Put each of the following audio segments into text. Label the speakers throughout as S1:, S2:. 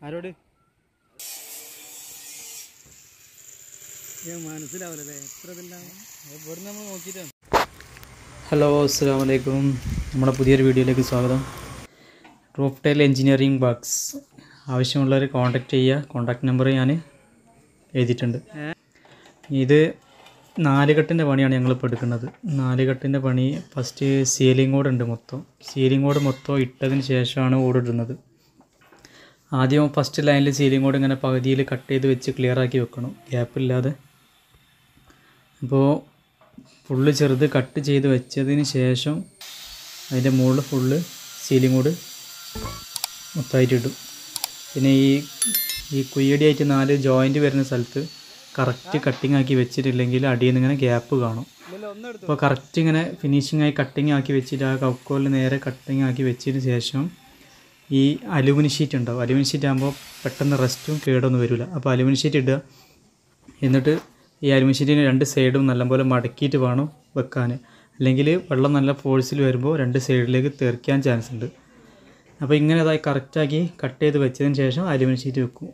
S1: ആരോട് മനസ്സിലാവില്ലല്ലേ എത്ര ഇവിടുന്ന് നമ്മൾ നോക്കിയിട്ടാണ് ഹലോ അസ്സാം വലൈക്കും നമ്മുടെ പുതിയൊരു വീഡിയോയിലേക്ക് സ്വാഗതം റൂഫ് ടൈൽ എഞ്ചിനീയറിംഗ് വർക്ക്സ് ആവശ്യമുള്ളവർ കോൺടാക്റ്റ് ചെയ്യുക കോൺടാക്ട് നമ്പർ ഞാൻ എഴുതിയിട്ടുണ്ട് ഇത് നാലുകെട്ടിൻ്റെ പണിയാണ് ഞങ്ങളിപ്പോൾ എടുക്കുന്നത് നാലുകെട്ടിൻ്റെ പണി ഫസ്റ്റ് സീലിംഗ് ഓട് ഉണ്ട് മൊത്തം സീലിംഗ് ഓട് മൊത്തം ഇട്ടതിന് ശേഷമാണ് ഓടിടുന്നത് ആദ്യം ഫസ്റ്റ് ലൈനിൽ സീലിംഗ് ഓട് ഇങ്ങനെ പകുതിയിൽ കട്ട് ചെയ്ത് വെച്ച് ക്ലിയർ ആക്കി വെക്കണം ഗ്യാപ്പില്ലാതെ അപ്പോൾ ഫുള്ള് ചെറുത് കട്ട് ചെയ്ത് വെച്ചതിന് ശേഷം അതിൻ്റെ മുകളിൽ ഫുള്ള് സീലിംഗ് കൂട് മൊത്തമായിട്ട് ഇടും പിന്നെ ഈ ഈ കുയ്യടിയായിട്ട് നാല് ജോയിൻറ്റ് വരുന്ന സ്ഥലത്ത് കറക്റ്റ് കട്ടിങ് ആക്കി വെച്ചിട്ടില്ലെങ്കിൽ അടിയിൽ നിന്ന് ഇങ്ങനെ ഗ്യാപ്പ് കാണും അപ്പോൾ കറക്റ്റ് ഇങ്ങനെ ഫിനിഷിംഗ് ആയി കട്ടിങ് ആക്കി വെച്ചിട്ട് ആ കൗക്കോലിൽ നേരെ കട്ടിങ് ആക്കി വെച്ചതിന് ശേഷം ഈ അലുമിനി ഷീറ്റ് ഉണ്ടാവും അലുമിനി ഷീറ്റ് ആകുമ്പോൾ പെട്ടെന്ന് റെസ്റ്റും കേടൊന്നും വരില്ല അപ്പോൾ അലുമിനി ഷീറ്റ് ഇടുക എന്നിട്ട് ഈ അലുമിനി ഷീറ്റിന് രണ്ട് സൈഡും നല്ലപോലെ മടക്കിയിട്ട് വേണം വെക്കാൻ അല്ലെങ്കിൽ വെള്ളം നല്ല ഫോഴ്സിൽ വരുമ്പോൾ രണ്ട് സൈഡിലേക്ക് തെറിക്കാൻ ചാൻസ് ഉണ്ട് അപ്പോൾ ഇങ്ങനെ അതായി കറക്റ്റാക്കി കട്ട് ചെയ്ത് വെച്ചതിന് ശേഷം അലുമിനി ഷീറ്റ് വെക്കും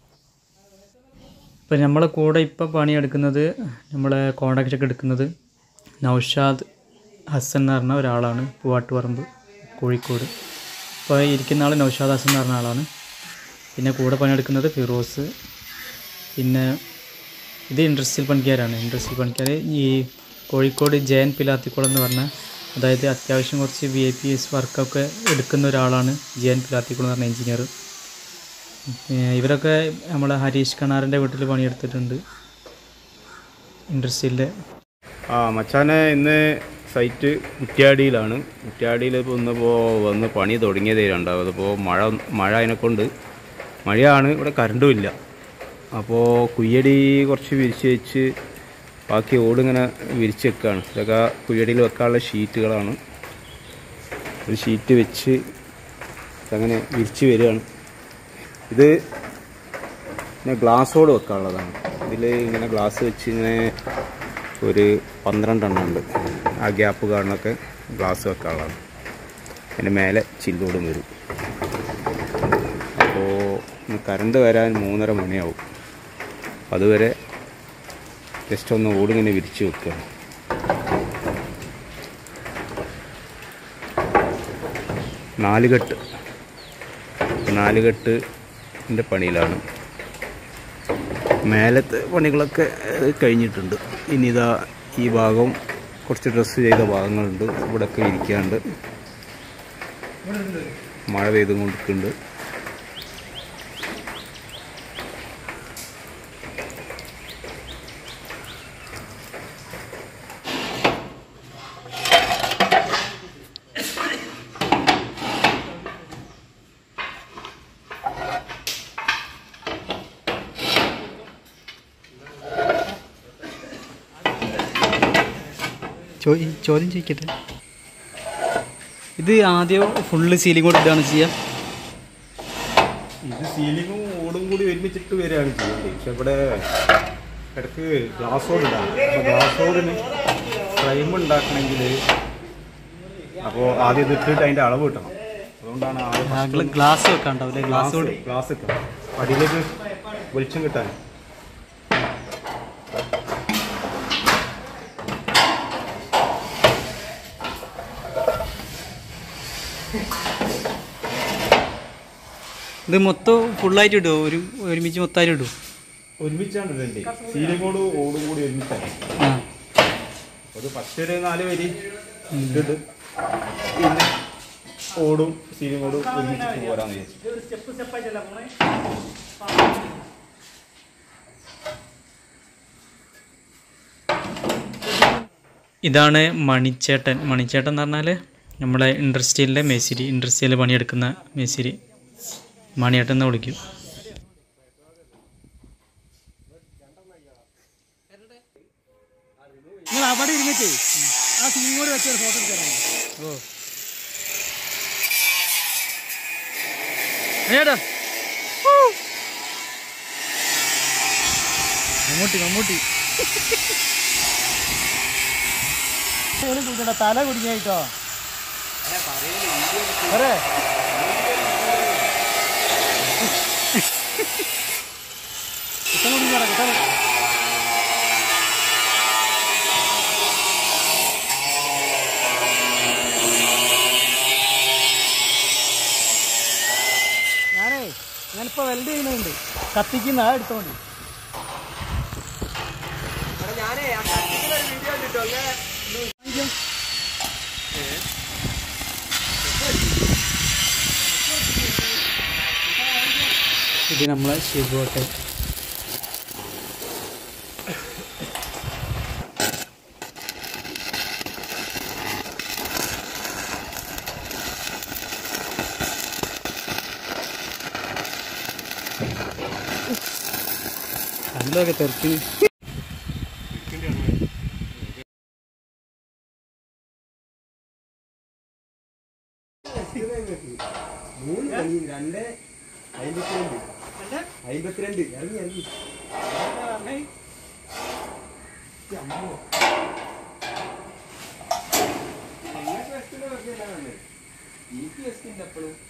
S1: ഇപ്പം നമ്മളെ കൂടെ ഇപ്പോൾ പണിയെടുക്കുന്നത് നമ്മളെ കോണ്ടാക്റ്റ് ഒക്കെ എടുക്കുന്നത് നൗഷാദ് ഹസൻ എന്ന് പറഞ്ഞ ഒരാളാണ് പൂവാട്ടുപറമ്പ് കോഴിക്കോട് ഇപ്പോൾ ഇരിക്കുന്ന ആൾ നൗഷാദ് ഹസൻ എന്ന് പറഞ്ഞ ആളാണ് പിന്നെ കൂടെ പണിയെടുക്കുന്നത് ഫിറോസ് പിന്നെ ഇത് ഇൻഡസ്ട്രിയൽ പണിക്കാരാണ് ഇൻഡസ്ട്രിയൽ പണിക്കാർ ഈ കോഴിക്കോട് ജയൻ പിലാത്തിക്കുളം എന്ന് പറഞ്ഞ അതായത് അത്യാവശ്യം കുറച്ച് വി ഐ പി എസ് വർക്കൊക്കെ എടുക്കുന്ന ഒരാളാണ് ജയൻ പിലാത്തിക്കുളം എന്ന് പറഞ്ഞ എഞ്ചിനീയർ ഇവരൊക്കെ നമ്മളെ ഹരീഷ് കണാറിൻ്റെ വീട്ടിൽ പണിയെടുത്തിട്ടുണ്ട് ഇൻഡസ്ട്രിയിലെ
S2: ആ മച്ചാനെ ഇന്ന് സൈറ്റ് കുറ്റ്യാടിയിലാണ് കുറ്റ്യാടിയിൽ ഇപ്പോൾ ഇന്നിപ്പോൾ വന്ന് പണി തുടങ്ങിയതേ ഉണ്ടാവും അതിപ്പോൾ മഴ മഴ അതിനെക്കൊണ്ട് മഴയാണ് ഇവിടെ കറണ്ടും ഇല്ല അപ്പോൾ കുയ്യടി കുറച്ച് വിരിച്ച് വെച്ച് ബാക്കി ഓടിങ്ങനെ വിരിച്ച് വെക്കുകയാണ് ഇതൊക്കെ കുയ്യടിയിൽ വെക്കാനുള്ള ഷീറ്റുകളാണ് ഒരു ഷീറ്റ് വെച്ച് അങ്ങനെ വിരിച്ച് വരികയാണ് ഇത് പിന്നെ ഗ്ലാസ്സോട് വെക്കാനുള്ളതാണ് ഇതിൽ ഇങ്ങനെ ഗ്ലാസ് വെച്ച് ഇങ്ങനെ ഒരു പന്ത്രണ്ടെണ്ണം ഉണ്ട് ആ ഗ്യാപ്പ് കാണുന്നൊക്കെ ഗ്ലാസ് വെക്കാനുള്ളതാണ് അതിൻ്റെ മേലെ ചില്ലോടും വരും അപ്പോൾ ഇന്ന് കറണ്ട് വരാൻ മൂന്നര മണിയാവും അതുവരെ ജസ്റ്റ് ഒന്ന് ഓടിങ്ങനെ വിരിച്ച് വെക്കുകയാണ് നാലുകെട്ട് നാലുകെട്ടിൻ്റെ പണിയിലാണ് മേലത്തെ പണികളൊക്കെ ഏഹ്, കഴിഞ്ഞിട്ടുണ്ട് ഇനി ഇതാ ഈ ഭാഗം കുറച്ച് ഡ്രസ്സ് ചെയ്ത ഭാഗങ്ങളുണ്ട് ഇവിടെയൊക്കെ ഇരിക്കാണ്ട് മഴ പെയ്തും കൊണ്ടിരിക്കുന്നുണ്ട്
S1: ചോദ്യം ചോദിക്കട്ടെ ഇത് ആദ്യം ഫുള്ള് സീലിംഗ് കൂടെ ഇതാണ് ചെയ്യുക
S2: ഇത് സീലിങ്ങും ഓടും കൂടി ഒരുമിച്ചിട്ട് വരികയാണ് ചെയ്യുന്നത് പക്ഷെ ഇവിടെ ഇടയ്ക്ക് ഗ്ലാസ് ഓട് ഉണ്ടാകും അപ്പോൾ ഗ്ലാസ് ഓടിന് ഫ്രെയിം ഉണ്ടാക്കണമെങ്കിൽ അപ്പോൾ ആദ്യം ഇത് ഇട്ടിട്ട് അതിൻ്റെ അളവ് കിട്ടണം അതുകൊണ്ടാണ് ആദ്യം
S1: ഗ്ലാസ് വെക്കാണ്ടാവില്ലേ ഗ്ലാസ് കൊണ്ട്
S2: ഗ്ലാസ് വെക്കണം അടിയിലേക്ക് വെളിച്ചം കിട്ടാൻ
S1: ഇത് മൊത്തം ഫുള്ളായിട്ട് ഇടുമോ ഒരു ഒരുമിച്ച് മൊത്തമായിട്ട് ഇടുമോ
S2: ഒരുമിച്ചാണ് ഇടേണ്ടത് സീലിങ്ങോട് ഓടും കൂടി ഒരുമിച്ചാണ്
S1: ആ
S2: ഒരു ഫസ്റ്റ് ഒരു നാല് വരി ഇട്ടിട്ട് പിന്നെ ഓടും സീലിങ്ങോടും ഒരുമിച്ചിട്ട് പോരാന്ന് വിചാരിച്ചു
S1: ഇതാണ് മണിച്ചേട്ടൻ മണിച്ചേട്ടൻ എന്ന് പറഞ്ഞാൽ നമ്മളെ ഇൻഡസ്ട്രിയലിലെ മേശിരി ഇൻഡസ്ട്രിയൽ പണിയെടുക്കുന്ന മേശിരി മണിയേട്ടൻ എന്ന് വിളിക്കും
S3: നിങ്ങൾ അവിടെ ഇരുന്നിട്ട് ആ സീനിങ്ങോട് വെച്ചൊരു ഫോട്ടോ എടുത്തരാം
S1: ഓ ഏടാ
S3: മമ്മൂട്ടി മമ്മൂട്ടി തല കുടിക്കായിട്ടോ കിട്ടാൻ നോക്കി കിട്ടാൻ ഞാനേ ഞാനിപ്പോ വെൽഡ് ചെയ്യുന്നുണ്ട് കത്തിക്കുന്ന ആ എടുത്തോണ്ട്
S1: ഇത് നമ്മളെ ശിവോട്ടെ കല്ലൊക്കെ തെറിച്ച്
S2: അമ്പത്തിരണ്ട് ഇറങ്ങി ഇറങ്ങി എപ്പോഴും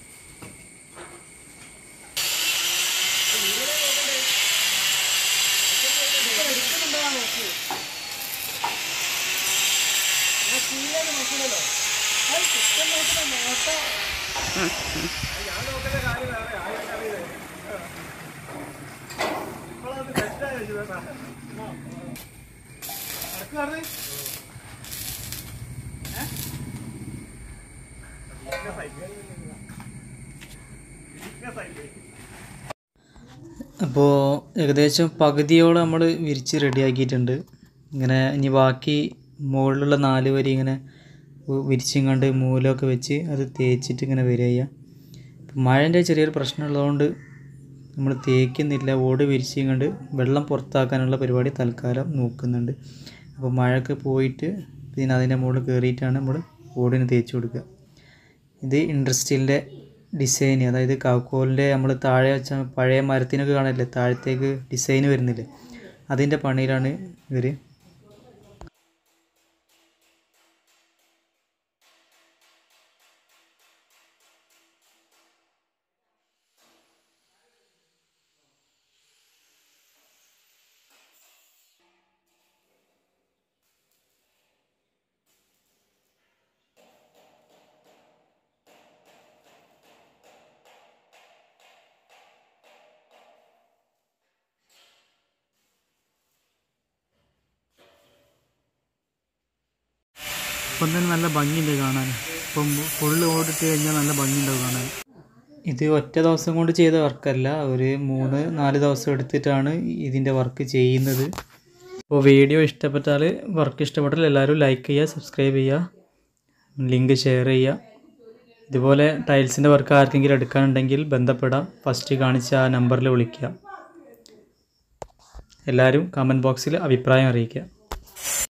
S1: അപ്പോൾ ഏകദേശം പകുതിയോളം നമ്മൾ വിരിച്ച് റെഡിയാക്കിയിട്ടുണ്ട് ഇങ്ങനെ ഇനി ബാക്കി മുകളിലുള്ള നാല് വരി ഇങ്ങനെ വി- വിരിച്ചും കണ്ട് മൂലമൊക്കെ വെച്ച് അത് തേച്ചിട്ട് ഇങ്ങനെ വരിക ചെയ്യുക മഴൻ്റെ ചെറിയൊരു പ്രശ്നമുള്ളതുകൊണ്ട് നമ്മൾ തേക്കുന്നില്ല ഓട് വിരിച്ചും കണ്ട് വെള്ളം പുറത്താക്കാനുള്ള പരിപാടി തൽക്കാലം നോക്കുന്നുണ്ട് അപ്പോൾ മഴയൊക്കെ പോയിട്ട് പിന്നെ അതിൻ്റെ മുകളിൽ കയറിയിട്ടാണ് നമ്മൾ ഓടിന് തേച്ച് കൊടുക്കുക ഇത് ഇൻഡസ്ട്രിയലിൻ്റെ ഡിസൈൻ അതായത് കാക്കോലിൻ്റെ നമ്മൾ താഴെ വെച്ച പഴയ മരത്തിനൊക്കെ കാണില്ലേ താഴത്തേക്ക് ഡിസൈൻ വരുന്നില്ലേ അതിൻ്റെ പണിയിലാണ് ഇവർ ഇപ്പം തന്നെ നല്ല ഭംഗിയുണ്ട് കാണാൻ ഇപ്പം ഫുള്ള് ഓടിട്ട് കഴിഞ്ഞാൽ നല്ല ഭംഗിയുണ്ടാവും കാണാൻ ഇത് ഒറ്റ ദിവസം കൊണ്ട് ചെയ്ത വർക്കല്ല ഒരു മൂന്ന് നാല് ദിവസം എടുത്തിട്ടാണ് ഇതിൻ്റെ വർക്ക് ചെയ്യുന്നത് അപ്പോൾ വീഡിയോ ഇഷ്ടപ്പെട്ടാൽ വർക്ക് ഇഷ്ടപ്പെട്ടാൽ എല്ലാവരും ലൈക്ക് ചെയ്യുക സബ്സ്ക്രൈബ് ചെയ്യുക ലിങ്ക് ഷെയർ ചെയ്യുക ഇതുപോലെ ടൈൽസിൻ്റെ വർക്ക് ആർക്കെങ്കിലും എടുക്കാനുണ്ടെങ്കിൽ ബന്ധപ്പെടാം ഫസ്റ്റ് കാണിച്ച ആ നമ്പറിൽ വിളിക്കുക എല്ലാവരും കമൻറ്റ് ബോക്സിൽ അഭിപ്രായം അറിയിക്കുക